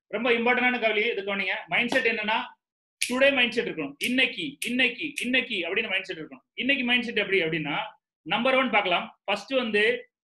ரொம்ப இம்பார்ட்டன்டான கவலி இது கவனிங்க மைண்ட் செட் என்னன்னா டுடே மைண்ட் செட் இருக்கணும் இன்னைக்கு இன்னைக்கு இன்னைக்கு அப்படின்னு மைண்ட் செட் இருக்கணும் இன்னைக்கு மைண்ட் செட் எப்படி அப்படின்னா நம்பர் ஒன் பார்க்கலாம் ஃபர்ஸ்ட் வந்து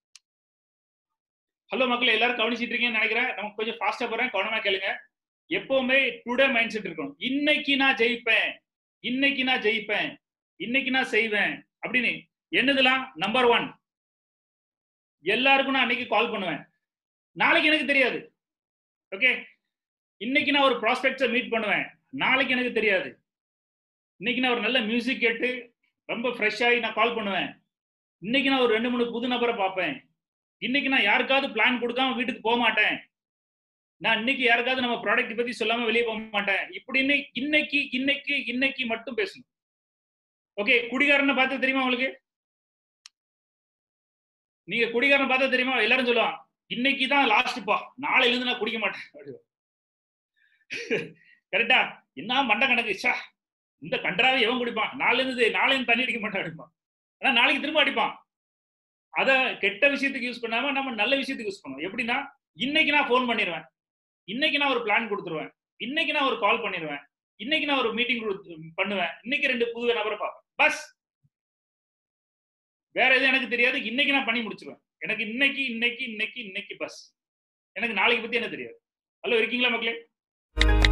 ஹலோ மக்கள் எல்லாரும் கவனிச்சிட்டு இருக்கீங்கன்னு நினைக்கிறேன் நம்ம கொஞ்சம் ஃபாஸ்டா போறேன் கவனமா கேளுங்க எப்பவுமே டுடே மைண்ட் செட் இருக்கணும் இன்னைக்கு நான் ஜெயிப்பேன் இன்னைக்கு நான் ஜெயிப்பேன் இன்னைக்கு நான் செய்வேன் அப்படின்னு என்னதுலாம் நம்பர் ஒன் எல்லாருக்கும் நான் அன்னைக்கு கால் பண்ணுவேன் நாளைக்கு எனக்கு தெரியாது ஓகே இன்னைக்கு நான் ஒரு ப்ராஸ்பெக்ட்ஸை மீட் பண்ணுவேன் நாளைக்கு எனக்கு தெரியாது இன்னைக்கு நான் ஒரு நல்ல மியூசிக் கேட்டு ரொம்ப ஃப்ரெஷ் ஆகி நான் கால் பண்ணுவேன் இன்னைக்கு நான் ஒரு ரெண்டு மூணு புது நபரை பார்ப்பேன் இன்னைக்கு நான் யாருக்காவது பிளான் கொடுக்காம வீட்டுக்கு போக மாட்டேன் நான் இன்னைக்கு யாருக்காவது நம்ம ப்ராடக்ட் பத்தி சொல்லாம வெளியே போக மாட்டேன் இப்படின்னு இன்னைக்கு இன்னைக்கு இன்னைக்கு மட்டும் பேசணும் ஓகே குடிகாரனை பார்த்து தெரியுமா உங்களுக்கு நீங்க குடிகாரனை பார்த்தா தெரியுமா எல்லாரும் சொல்லுவான் இன்னைக்கு தான் லாஸ்ட்ப்பா நாளையில இருந்து நான் குடிக்க மாட்டேன் கரெக்டா என்ன மண்டை கணக்கு ச்சா இந்த கன்றாவை எவன் குடிப்பான் நாளைல இருந்து நாளையும் தண்ணி அடிக்க மாட்டான் அடிப்பான் ஆனா நாளைக்கு திரும்ப அடிப்பான் அத கெட்ட விஷயத்துக்கு யூஸ் பண்ணாம நம்ம நல்ல விஷயத்துக்கு யூஸ் பண்ணுவோம் எப்படின்னா இன்னைக்கு நான் ஃபோன் பண்ணிடுவேன் இன்னைக்கு நான் ஒரு பிளான் கொடுத்துருவேன் இன்னைக்கு நான் ஒரு கால் பண்ணிடுவேன் இன்னைக்கு நான் ஒரு மீட்டிங் பண்ணுவேன் இன்னைக்கு ரெண்டு புது நபரை பார்ப்பேன் பஸ் வேற எதுவும் எனக்கு தெரியாது இன்னைக்கு நான் பண்ணி முடிச்சிருவேன் எனக்கு இன்னைக்கு இன்னைக்கு இன்னைக்கு இன்னைக்கு பஸ் எனக்கு நாளைக்கு பத்தி என்ன தெரியாது ஹலோ இருக்கீங்களா மக்களே